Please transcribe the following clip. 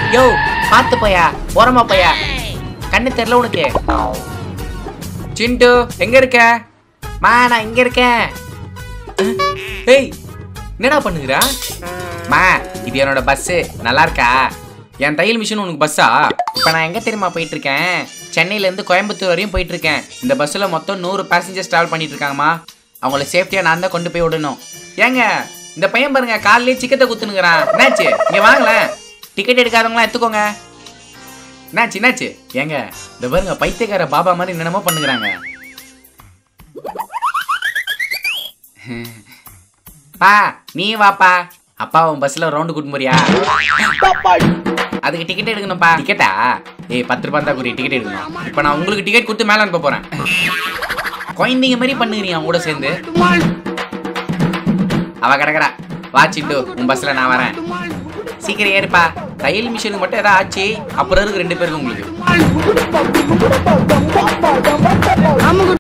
யோ பார்த்து போயா ஓரமா போயா கண்ணு தெரியல உனக்கு சிண்டு எங்க இருக்க மா நான் இங்க இருக்கேன் அஹ், ஏய் என்னடா பண்ணுகிறா மா இது என்னோட பஸ்ஸு நல்லா இருக்கா என் தையல் மிஷின் உனக்கு பஸ்ஸா இப்போ நான் எங்கே தெரியுமா போயிட்டு இருக்கேன் சென்னையிலேருந்து கோயம்புத்தூர் வரையும் போயிட்டு இருக்கேன் இந்த பஸ்ஸில் மொத்தம் நூறு பேசஞ்சர்ஸ் ட்ராவல் பண்ணிட்டு இருக்காங்கம்மா அவங்கள சேஃப்டியாக நான் தான் கொண்டு போய் விடணும் ஏங்க இந்த பையன் பாருங்க காலையிலே சிக்கத்தை குத்துனுங்கிறான் என்னாச்சு இங்கே வாங்களேன் டிக்கெட் எடுக்காதவங்களாம் எடுத்துக்கோங்க என்னாச்சு என்னாச்சு ஏங்க இந்த பாருங்க பைத்தியக்கார பாபா மாதிரி என்னென்னமோ பண்ணுகிறாங்க பா நீ வாப்பா அப்பா உன் பஸ்ல ரவுண்டு கூட்டு போறியா அதுக்கு டிக்கெட் எடுக்கணும்ப்பா டிக்கெட்டா ஏய் பத்து ரூபாய் தான் குறி டிக்கெட் எடுக்கணும் இப்போ நான் உங்களுக்கு டிக்கெட் கொடுத்து மேலே அனுப்ப போறேன் குழந்தைங்க மாதிரி பண்ணுகிறீங்க அவங்க கூட சேர்ந்து அவ கிடக்குறா வா சிண்டு உன் பஸ்ல நான் வரேன் சீக்கிரம் ஏறுப்பா தையல் மிஷினுக்கு மட்டும் ஏதாவது ஆச்சு அப்புறம் இருக்கு ரெண்டு பேருக்கு உங்களுக்கு